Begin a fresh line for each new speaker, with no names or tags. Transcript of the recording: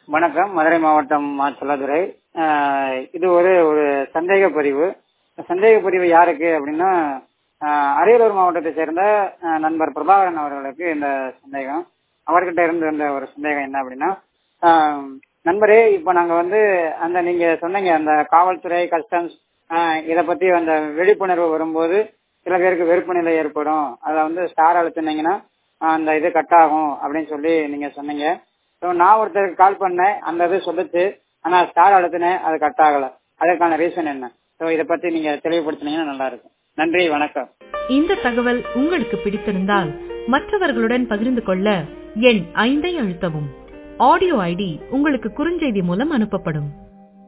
வணக்கம் மதுரை மாவட்டம் மா செல்லதுரை ஆஹ் இது ஒரு ஒரு சந்தேக பதிவு சந்தேக பதிவு யாருக்கு அப்படின்னா ஆஹ் அரியலூர் மாவட்டத்தை சேர்ந்த ஆஹ் நண்பர் பிரபாகரன் அவர்களுக்கு இந்த சந்தேகம் அவர்கிட்ட இருந்து வந்த ஒரு சந்தேகம் என்ன அப்படின்னா ஆஹ் நண்பரே இப்ப நாங்க வந்து அந்த நீங்க சொன்னீங்க அந்த காவல்துறை கஸ்டம்ஸ் இத பத்தி அந்த விழிப்புணர்வு வரும்போது சில பேருக்கு வெறுப்பு நிலை ஏற்படும் அதை வந்து ஸ்டார் அழுத்தினீங்கன்னா ஆஹ் அந்த இது கட் ஆகும் அப்படின்னு சொல்லி நீங்க சொன்னீங்க ஸோ நான் ஒருத்தருக்கு கால் பண்ணேன் அந்த இது சொல்லுச்சு ஆனா ஸ்டார் அழுத்தினேன் அது கட் ஆகல அதற்கான ரீசன் என்ன ஸோ இதை பத்தி நீங்க தெளிவுபடுத்தினீங்கன்னா நல்லா இருக்கும் நன்றி வணக்கம்
இந்த தகவல் உங்களுக்கு பிடித்திருந்தால் மற்றவர்களுடன் பகிர்ந்து கொள்ள எண் ஐந்தை அழுத்தவும் ஆடியோ ஐடி உங்களுக்கு குறுஞ்செய்தி மூலம் அனுப்பப்படும்